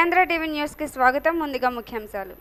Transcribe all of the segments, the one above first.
Jaya Andhra TV న్యూస్కి స్వాగతం ముందుగా ముఖ్యాంశాలు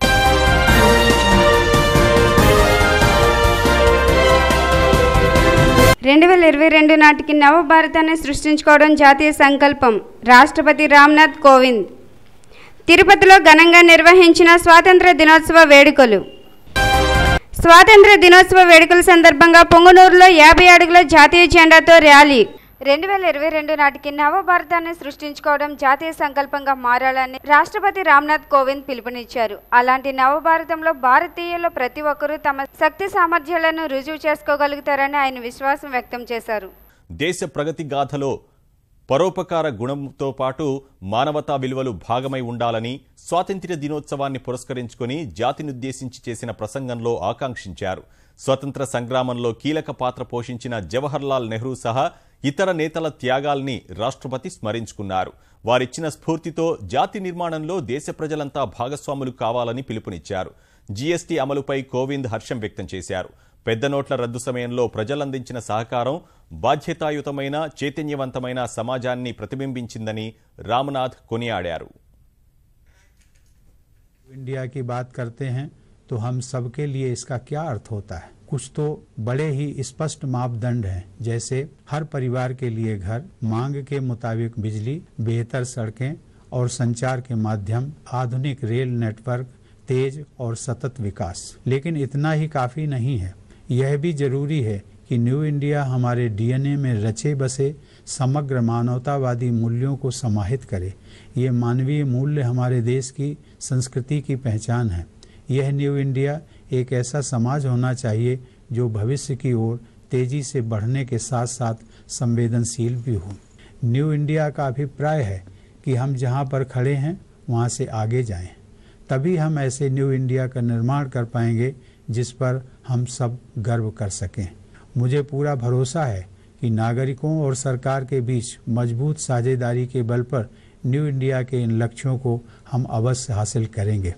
రెండు వేల ఇరవై రెండు నాటికి నవ భారతాన్ని సృష్టించుకోవడం జాతీయ సంకల్పం రాష్ట్రపతి రామ్నాథ్ కోవింద్ తిరుపతిలో ఘనంగా నిర్వహించిన స్వాతంత్ర దినోత్సవ వేడుకలు స్వాతంత్ర దినోత్సవ వేడుకల సందర్భంగా పొంగనూరులో యాభై అడుగుల జాతీయ జెండాతో ర్యాలీ రెండు వేల ఇరవై రెండు నాటికి నవ భారతాన్ని సృష్టించుకోవడం జాతీయ సంకల్పంగా మారాలని రాష్ట్రపతి రామ్నాథ్ కోవింద్ పిలుపునిచ్చారు అలాంటి నవ భారతంలో భారతీయులు ప్రతి ఒక్కరూ తమ శక్తి సామర్థ్యాలను రుజువు చేసుకోగలుగుతారని ఆయన విశ్వాసం వ్యక్తం చేశారు దేశ ప్రగతి గాథలో పరోపకార గుణంతో పాటు మానవతా విలువలు భాగమై ఉండాలని స్వాతంత్ర్య దినోత్సవాన్ని పురస్కరించుకుని జాతినుద్దేశించి చేసిన ప్రసంగంలో ఆకాంక్షించారు స్వతంత్ర సంగ్రామంలో కీలక పాత్ర పోషించిన జవహర్లాల్ నెహ్రూ సహా ఇతర నేతల త్యాగాల్ని రాష్ట్రపతి స్మరించుకున్నారు వారిచ్చిన స్ఫూర్తితో జాతి నిర్మాణంలో దేశ ప్రజలంతా భాగస్వాములు కావాలని పిలుపునిచ్చారు జీఎస్టీ అమలుపై కోవింద్ హర్షం వ్యక్తం చేశారు పెద్ద నోట్ల రద్దు సమయంలో ప్రజలందించిన సహకారం బాధ్యతాయుతమైన చైతన్యవంతమైన సమాజాన్ని ప్రతిబింబించిందని రామ్నాథ్ కొనియాడారు इंडिया की बात करते हैं तो हम सबके लिए इसका क्या अर्थ होता है कुछ तो बड़े ही स्पष्ट मापदंड हैं जैसे हर परिवार के लिए घर मांग के मुताबिक बिजली बेहतर सड़कें और संचार के माध्यम आधुनिक रेल नेटवर्क तेज और सतत विकास लेकिन इतना ही काफी नहीं है यह भी जरूरी है कि न्यू इंडिया हमारे डीएनए में रचे बसे समग्र मानवतावादी मूल्यों को समाहित करे ये मानवीय मूल्य हमारे देश की संस्कृति की पहचान है यह न्यू इंडिया एक ऐसा समाज होना चाहिए जो भविष्य की ओर तेजी से बढ़ने के साथ साथ संवेदनशील भी हो न्यू इंडिया का अभिप्राय है कि हम जहाँ पर खड़े हैं वहाँ से आगे जाएं तभी हम ऐसे न्यू इंडिया का निर्माण कर पाएंगे जिस पर हम सब गर्व कर सकें मुझे पूरा भरोसा है कि नागरिकों और सरकार के बीच मजबूत साझेदारी के बल पर न्यू इंडिया के इन लक्ष्यों को हम अवश्य हासिल करेंगे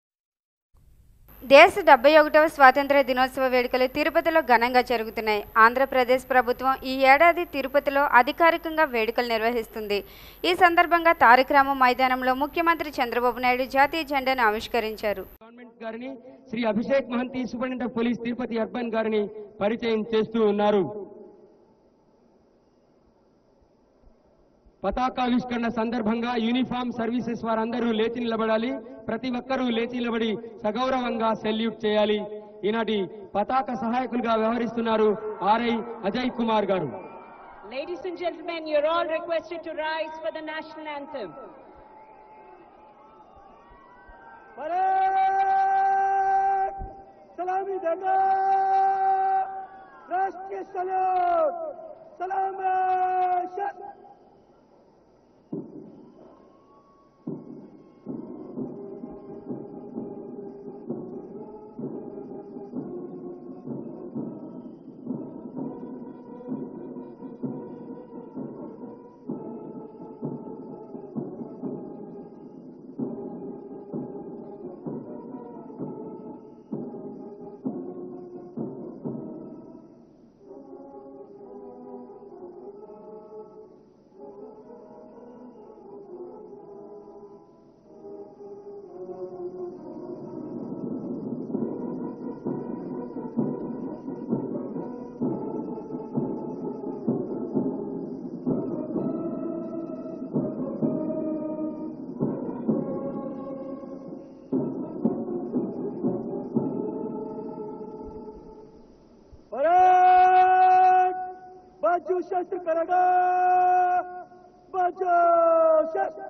దేశ డెబ్బై ఒకటవ స్వాతంత్ర దినోత్సవ వేడుకలు తిరుపతిలో ఘనంగా జరుగుతున్నాయి ఆంధ్రప్రదేశ్ ప్రభుత్వం ఈ ఏడాది తిరుపతిలో అధికారికంగా వేడుకలు నిర్వహిస్తుంది ఈ సందర్భంగా తారకరామ మైదానంలో ముఖ్యమంత్రి చంద్రబాబు నాయుడు జాతీయ జెండాను ఆవిష్కరించారు గవర్నమెంట్ గారిని Shri Abhishek Mahanti superintendent of police Tirupati urban గారిని పరిచయం చేస్తూ ఉన్నారు పతాకావిష్కరణ సందర్భంగా యూనిఫామ్ సర్వీసెస్ వారందరూ లేచి నిలబడాలి ప్రతి ఒక్కరూ లేచి నిలబడి సగౌరవంగా సెల్యూట్ చేయాలి ఈనాటి పతాక సహాయకులుగా వ్యవహరిస్తున్నారు ఆర్ఐ అజయ్ కుమార్ గారు Ladies and gentlemen, you're all requested to rise for the national anthem. सलामी देगा राष्ट्रीय सल्यूट सलाम बाजू शस्त्र करेगा बाजू शस्त्र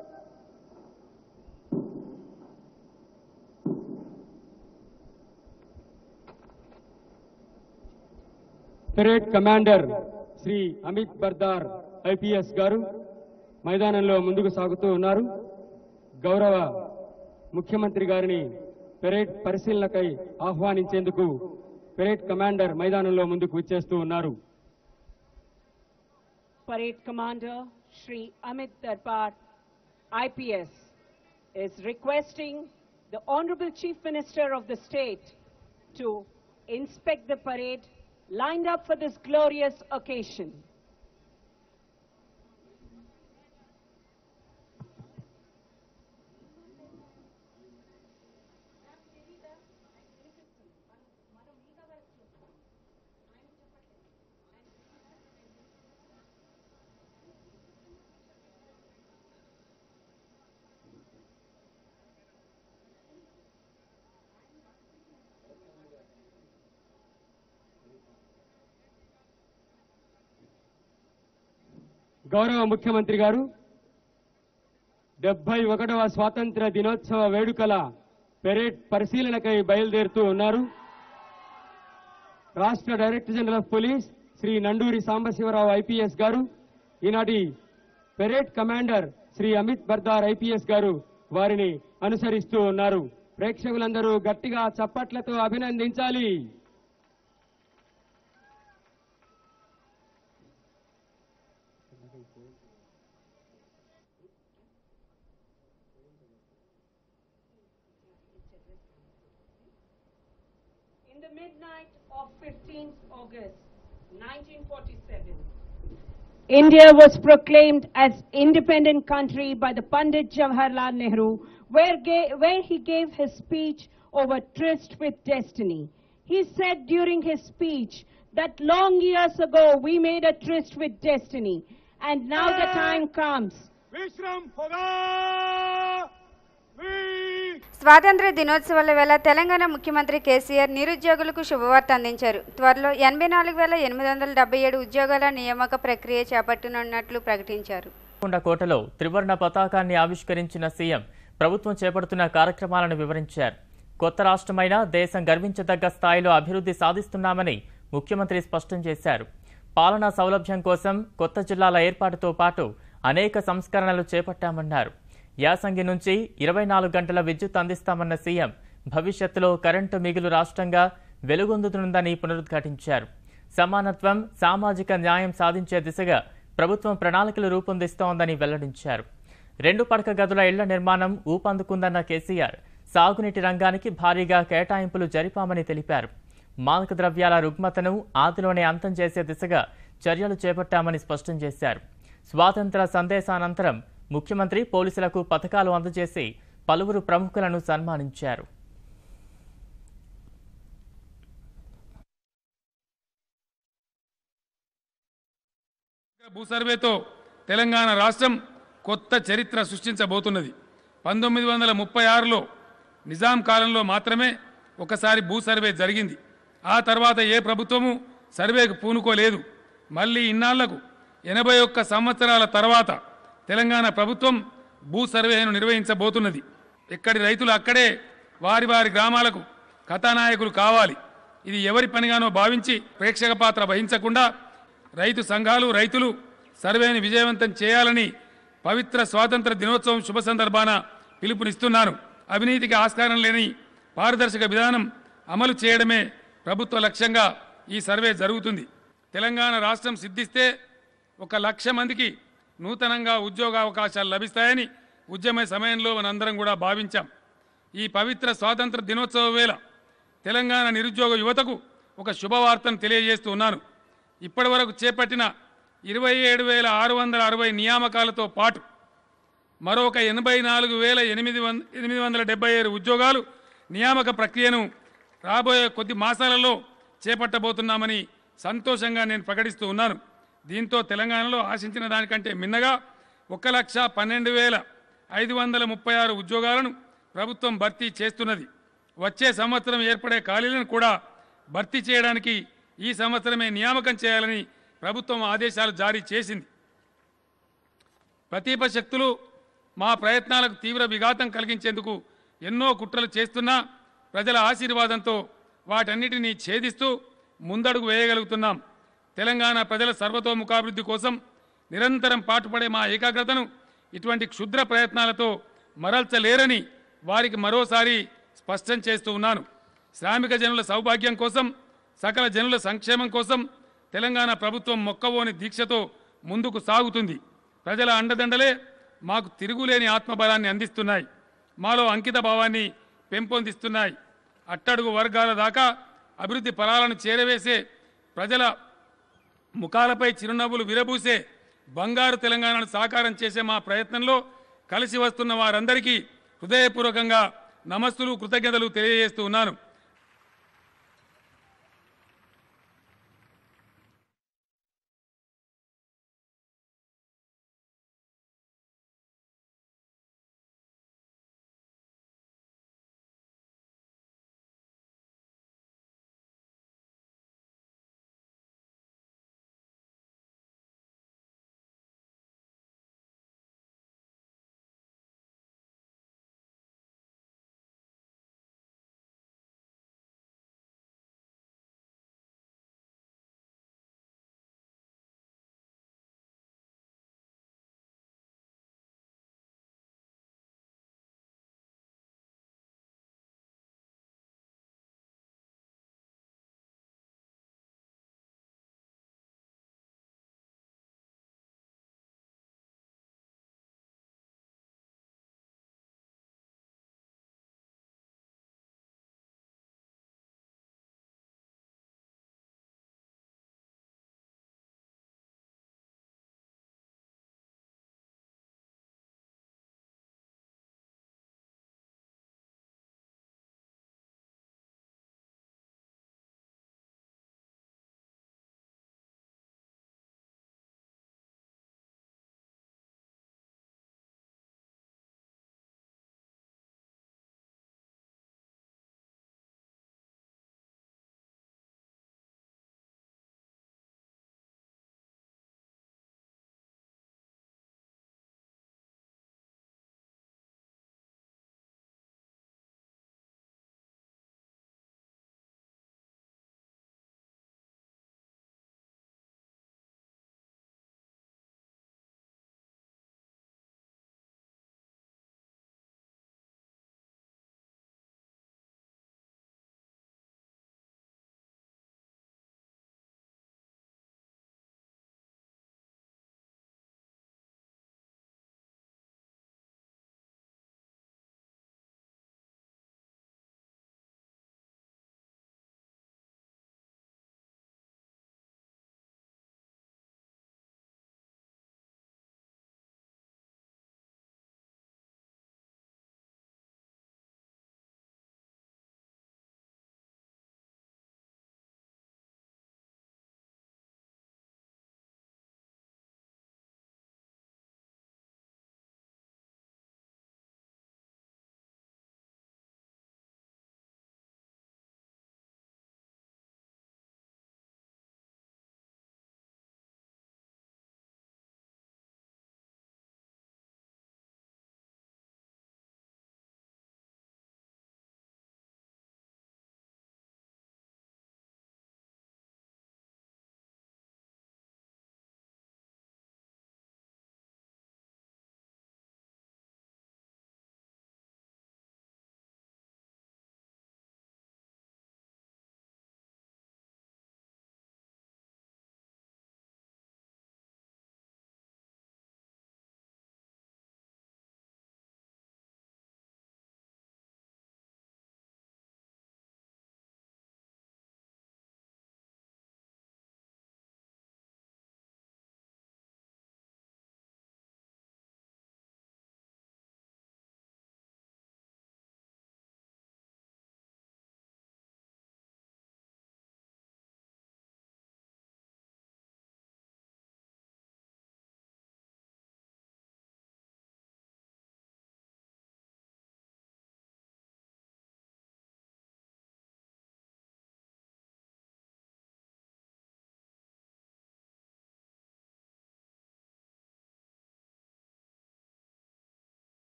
parade commander Shri Amit Bardar IPS garu మైదానంలో ముందుకు సాగుతూ ఉన్నారు గౌరవ ముఖ్యమంత్రి గారిని పెరేడ్ పరిశీలనకై ఆహ్వానించేందుకు పెరేడ్ కమాండర్ మైదానంలో ముందుకు విచ్చేస్తూ ఉన్నారు Parade Commander Shri Amit Darbar, IPS, is requesting the Honorable Chief Minister of the state to inspect the parade lined up for this glorious occasion. గౌరవ ముఖ్యమంత్రి గారు డెబ్బై ఒకటవ స్వాతంత్ర దినోత్సవ వేడుకల పెరేడ్ పరిశీలనకై బయలుదేరుతూ ఉన్నారు రాష్ట్ర director general of police Shri Nanduri Sambasiva Rao IPS garu ఈనాటి parade commander Shri Amit Bardar IPS garu వారిని అనుసరిస్తూ ఉన్నారు ప్రేక్షకులందరూ గట్టిగా చప్పట్లతో అభినందించాలి In the midnight of 15th August 1947, India was proclaimed as independent country by the Pandit Jawaharlal Nehru, where, ga- where he gave his speech over tryst with destiny. He said during his speech that long years ago we made a tryst with destiny, and now the time comes విశ్రమ్ హోగా స్వాతంత్ర దినోత్సవాల వేళ తెలంగాణ ముఖ్యమంత్రి కేసీఆర్ నిరుద్యోగులకు శుభవార్త అందించారు త్వరలో ఎనభై నాలుగు వేల ఎనిమిది వందల డెబ్బై ఏడు ఉద్యోగాల నియామక ప్రక్రియ చేపట్టనున్నట్లు ప్రకటించారు కొండ కోటలో త్రివర్ణ పతాకాన్ని ఆవిష్కరించిన సీఎం ప్రభుత్వం చేపడుతున్న కార్యక్రమాలను వివరించారు కొత్త రాష్ట్రమైన దేశం గర్వించదగ్గ స్థాయిలో అభివృద్ధి సాధిస్తున్నామని ముఖ్యమంత్రి స్పష్టం చేశారు పాలనా సౌలభ్యం కోసం కొత్త జిల్లాల ఏర్పాటుతో పాటు అనేక సంస్కరణలు చేపట్టామన్నారు యాసంగి నుంచి ఇరవై నాలుగు గంటల విద్యుత్ అందిస్తామన్న సీఎం భవిష్యత్తులో కరెంటు మిగులు రాష్ట్రంగా వెలుగొందుతుందని పునరుద్ఘాటించారు సమానత్వం సామాజిక న్యాయం సాధించే దిశగా ప్రభుత్వం ప్రణాళికలు రూపొందిస్తోందని వెల్లడించారు రెండు పడక గదుల ఇళ్ల నిర్మాణం ఊపందుకుందన్న కేసీఆర్ సాగునీటి రంగానికి భారీగా కేటాయింపులు జరిపామని తెలిపారు మాదక ద్రవ్యాల రుగ్మతను ఆదిలోనే అంతం చేసే దిశగా చర్యలు చేపట్టామని స్పష్టం చేశారు స్వాతంత్ర సందేశానంతరం ముఖ్యమంత్రి పోలీసులకు పథకాలు అందజేసి పలువురు ప్రముఖులను సన్మానించారు భూ సర్వేతో తెలంగాణ రాష్ట్రం కొత్త చరిత్ర సృష్టించబోతున్నది పంతొమ్మిది వందల ముప్పై ఆరులో నిజాం కాలంలో మాత్రమే ఒకసారి భూ సర్వే జరిగింది ఆ తర్వాత ఏ ప్రభుత్వము సర్వేకు పూనుకోలేదు మళ్ళీ ఇన్నాళ్లకు ఎనభై ఒక్క సంవత్సరాల తర్వాత తెలంగాణ ప్రభుత్వం భూ సర్వేను నిర్వహించబోతున్నది ఎక్కడి రైతులు అక్కడే వారి వారి గ్రామాలకు కథానాయకులు కావాలి ఇది ఎవరి పనిగానో భావించి ప్రేక్షక పాత్ర వహించకుండా రైతు సంఘాలు రైతులు సర్వేని విజయవంతం చేయాలని పవిత్ర స్వాతంత్ర దినోత్సవం శుభ సందర్భాన పిలుపునిస్తున్నాను అవినీతికి ఆస్కారం లేని పారదర్శక విధానం అమలు చేయడమే ప్రభుత్వ లక్ష్యంగా ఈ సర్వే జరుగుతుంది తెలంగాణ రాష్ట్రం సిద్ధిస్తే ఒక లక్ష మందికి నూతనంగా ఉద్యోగ అవకాశాలు లభిస్తాయని ఉద్యమ సమయంలో మనందరం కూడా భావించాం ఈ పవిత్ర స్వాతంత్ర దినోత్సవ వేళ తెలంగాణ నిరుద్యోగ యువతకు ఒక శుభవార్తను తెలియజేస్తూ ఉన్నాను ఇప్పటి వరకు చేపట్టిన ఇరవై ఏడు వేల ఆరు వందల అరవై నియామకాలతో పాటు మరొక ఎనభై నాలుగు వేల ఎనిమిది వంద ఎనిమిది వందల డెబ్బై ఏడు ఉద్యోగాలు నియామక ప్రక్రియను రాబోయే కొద్ది మాసాలలో చేపట్టబోతున్నామని సంతోషంగా నేను ప్రకటిస్తూ ఉన్నాను దీంతో తెలంగాణలో ఆశించిన దానికంటే మిన్నగా ఒక లక్ష పన్నెండు వేల ఐదు వందల ముప్పై ఆరు ఉద్యోగాలను ప్రభుత్వం భర్తీ చేస్తున్నది వచ్చే సంవత్సరం ఏర్పడే ఖాళీలను కూడా భర్తీ చేయడానికి ఈ సంవత్సరమే నియామకం చేయాలని ప్రభుత్వం ఆదేశాలు జారీ చేసింది ప్రతిప శక్తులు మా ప్రయత్నాలకు తీవ్ర విఘాతం కలిగించేందుకు ఎన్నో కుట్రలు చేస్తున్నా ప్రజల ఆశీర్వాదంతో వాటన్నిటినీ ఛేదిస్తూ ముందడుగు వేయగలుగుతున్నాం తెలంగాణ ప్రజల సర్వతోముఖాభివృద్ధి కోసం నిరంతరం పాటుపడే మా ఏకాగ్రతను ఇటువంటి క్షుద్ర ప్రయత్నాలతో మరల్చలేరని వారికి మరోసారి స్పష్టం చేస్తూ ఉన్నాను శ్రామిక జనుల సౌభాగ్యం కోసం సకల జనుల సంక్షేమం కోసం తెలంగాణ ప్రభుత్వం మొక్కవోని దీక్షతో ముందుకు సాగుతుంది ప్రజల అండదండలే మాకు తిరుగులేని ఆత్మబలాన్ని అందిస్తున్నాయి మాలో అంకిత భావాన్ని పెంపొందిస్తున్నాయి అట్టడుగు వర్గాల దాకా అభివృద్ధి ఫలాలను చేరవేసే ప్రజల ముఖాలపై చిరునవ్వులు విరబూసే బంగారు తెలంగాణను సాకారం చేసే మా ప్రయత్నంలో కలిసి వస్తున్న వారందరికీ హృదయపూర్వకంగా నమస్సులు కృతజ్ఞతలు తెలియజేస్తూ ఉన్నాను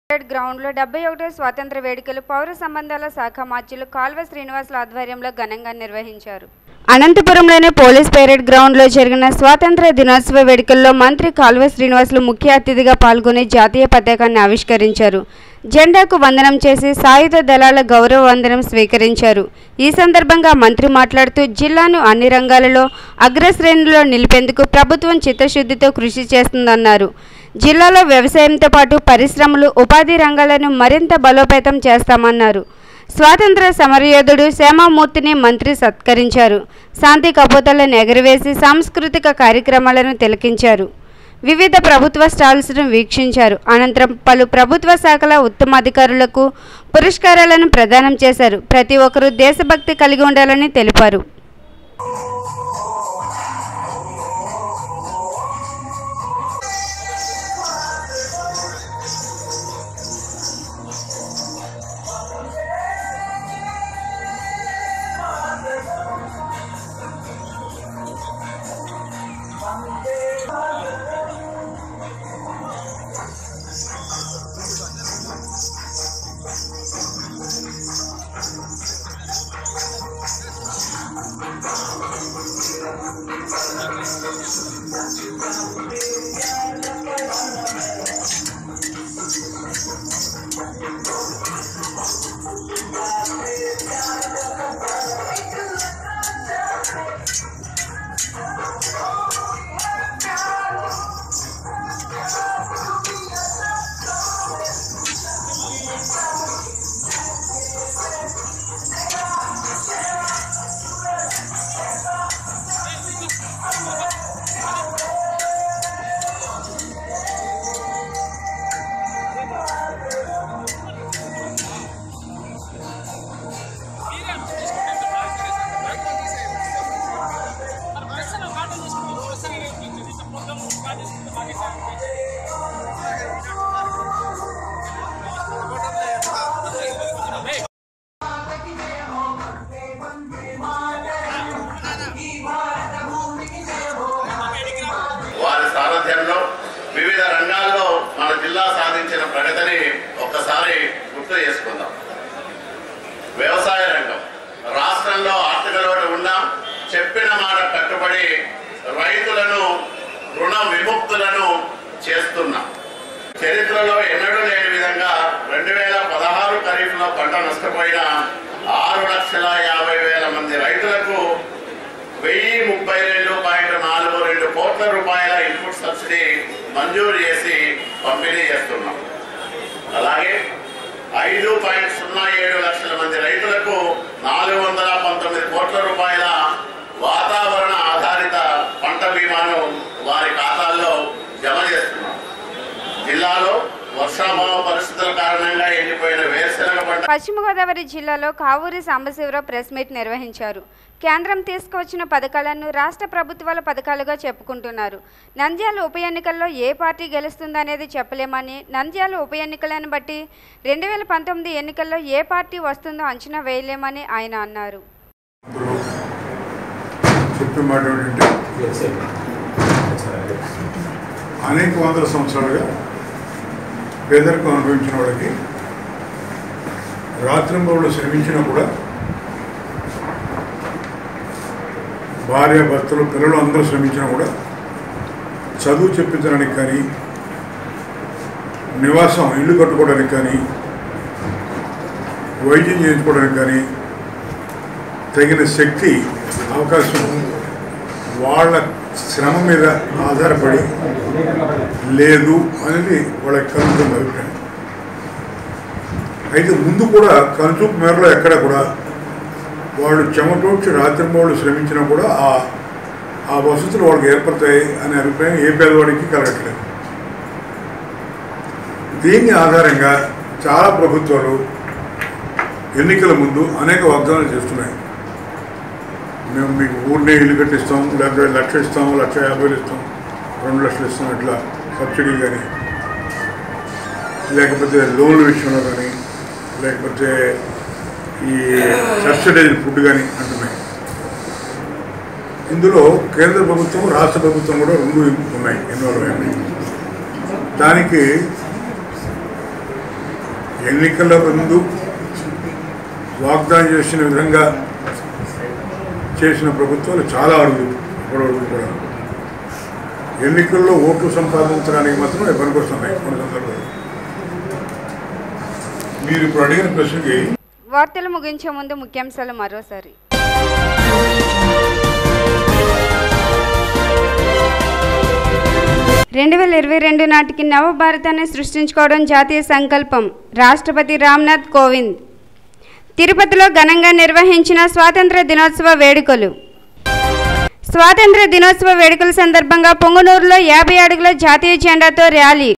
పరేడ్ గ్రౌండ్లో డెబ్బై ఒకటో స్వాతంత్ర వేడుకలు పౌర సంబంధాల శాఖ మార్చులు కాల్వ శ్రీనివాసుల ఆధ్వర్యంలో ఘనంగా నిర్వహించారు అనంతపురంలోని పోలీస్ పరేడ్ గ్రౌండ్లో జరిగిన స్వాతంత్ర దినోత్సవ వేడుకల్లో మంత్రి కాల్వ శ్రీనివాసులు ముఖ్య అతిథిగా పాల్గొని జాతీయ పతాకాన్ని ఆవిష్కరించారు జెండాకు వందనం చేసి సాయుధ దళాల గౌరవ వందనం స్వీకరించారు ఈ సందర్భంగా మంత్రి మాట్లాడుతూ జిల్లాను అన్ని రంగాలలో అగ్రశ్రేణిలో నిలిపేందుకు ప్రభుత్వం చిత్తశుద్ధితో కృషి చేస్తుందన్నారు జిల్లాలో వ్యవసాయంతో పాటు పరిశ్రమలు ఉపాధి రంగాలను మరింత బలోపేతం చేస్తామన్నారు స్వాతంత్ర సమరయోధుడు శ్యామమూర్తిని మంత్రి సత్కరించారు శాంతి కపోతలను ఎగరవేసి సాంస్కృతిక కార్యక్రమాలను తిలకించారు వివిధ ప్రభుత్వ స్టాల్స్ను వీక్షించారు అనంతరం పలు ప్రభుత్వ శాఖల ఉత్తమాధికారులకు పురస్కారాలను ప్రదానం చేశారు ప్రతి ఒక్కరూ దేశభక్తి కలిగి ఉండాలని తెలిపారు వారి సారథ్యంలో వివిధ రంగాల్లో మన జిల్లా సాధించిన ప్రగతిని ఒక్కసారి గుర్తు చేసుకుందాం వ్యవసాయ రంగం రాష్ట్రంలో ఆర్థిక లోటు ఉన్నా చెప్పిన మాట కట్టుబడి రైతులను రుణ విముక్తులను చేస్తున్నాం చరిత్రలో ఎన్నడూ లేని విధంగా రెండు వేల పదహారు ఖరీఫ్లో పంట నష్టపోయిన ఆరు లక్షల యాభై వేల మంది రైతులకు వెయ్యి ముప్పై రెండు పాయింట్ నాలుగు రెండు కోట్ల రూపాయల ఇన్పుట్ సబ్సిడీ మంజూరు చేసి పంపిణీ చేస్తున్నాం అలాగే ఐదు పాయింట్ సున్నా ఏడు లక్షల మంది రైతులకు నాలుగు వందల పంతొమ్మిది కోట్ల రూపాయల వాతావరణ ఆధారిత పంట బీమాను వారి ఖాతాల్లో జమ చేస్తున్నాం జిల్లాలో వర్షాభావ పరిస్థితుల కారణంగా ఎండిపోయిన వేరుశెనగ పంట పశ్చిమ గోదావరి జిల్లాలో కావూరి సాంబశివరావు ప్రెస్ మీట్ నిర్వహించారు కేంద్రం తీసుకువచ్చిన పథకాలను రాష్ట్ర ప్రభుత్వాల పథకాలుగా చెప్పుకుంటున్నారు నంద్యాల ఉప ఎన్నికల్లో ఏ పార్టీ గెలుస్తుందనేది చెప్పలేమని నంద్యాల ఉప ఎన్నికలను బట్టి రెండు వేల పంతొమ్మిది ఎన్నికల్లో ఏ పార్టీ వస్తుందో అంచనా వేయలేమని ఆయన అన్నారు చెప్పే మాట ఏంటంటే అనేక వందల సంవత్సరాలుగా పేదరికం అనుభవించిన వాళ్ళకి రాత్రింబవులు శ్రమించినా కూడా భార్య భర్తలు పిల్లలు అందరూ శ్రమించినా కూడా చదువు చెప్పించడానికి కానీ నివాసం ఇల్లు కట్టుకోవడానికి కానీ వైద్యం చేయించుకోవడానికి కానీ తగిన శక్తి అవకాశం వాళ్ళ శ్రమ మీద ఆధారపడి లేదు అనేది వాళ్ళకి కలుగుతున్న అభిప్రాయం అయితే ముందు కూడా కనుచూపు మేరలో ఎక్కడ కూడా వాళ్ళు చెమటోడ్చి రాత్రింబోళ్ళు శ్రమించినా కూడా ఆ ఆ వసతులు వాళ్ళకి ఏర్పడతాయి అనే అభిప్రాయం ఏ పేదవాడికి కలగట్లేదు దీన్ని ఆధారంగా చాలా ప్రభుత్వాలు ఎన్నికల ముందు అనేక వాగ్దానాలు చేస్తున్నాయి మేము మీకు ఊరినే ఇల్లు కట్టిస్తాం లేకపోతే లక్ష ఇస్తాం లక్ష యాభై వేలు ఇస్తాం రెండు లక్షలు ఇస్తాం ఇట్లా సబ్సిడీ కానీ లేకపోతే లోన్ల విషయంలో కానీ లేకపోతే ఈ సబ్సిడైజ్ ఫుడ్ కానీ అంటున్నాయి ఇందులో కేంద్ర ప్రభుత్వం రాష్ట్ర ప్రభుత్వం కూడా రెండు ఉన్నాయి ఇన్వాల్వ్ అయినాయి దానికి ఎన్నికల ముందు వాగ్దానం చేసిన విధంగా చేసిన ప్రభుత్వాలు చాలా అరుదు ఇప్పటివరకు కూడా ఎన్నికల్లో ఓట్లు సంపాదించడానికి మాత్రం ఇబ్బంది వస్తున్నాయి కొన్ని సందర్భాలు మీరు ఇప్పుడు అడిగిన ప్రశ్నకి వార్తలు ముగించే ముందు ముఖ్యాంశాలు మరోసారి రెండు వేల ఇరవై రెండు నాటికి నవ భారతాన్ని సృష్టించుకోవడం జాతీయ సంకల్పం రాష్ట్రపతి రామ్నాథ్ కోవింద్ తిరుపతిలో ఘనంగా నిర్వహించిన స్వాతంత్ర దినోత్సవ వేడుకలు స్వాతంత్ర దినోత్సవ వేడుకల సందర్భంగా పొంగనూరులో యాభై అడుగుల జాతీయ జెండాతో ర్యాలీ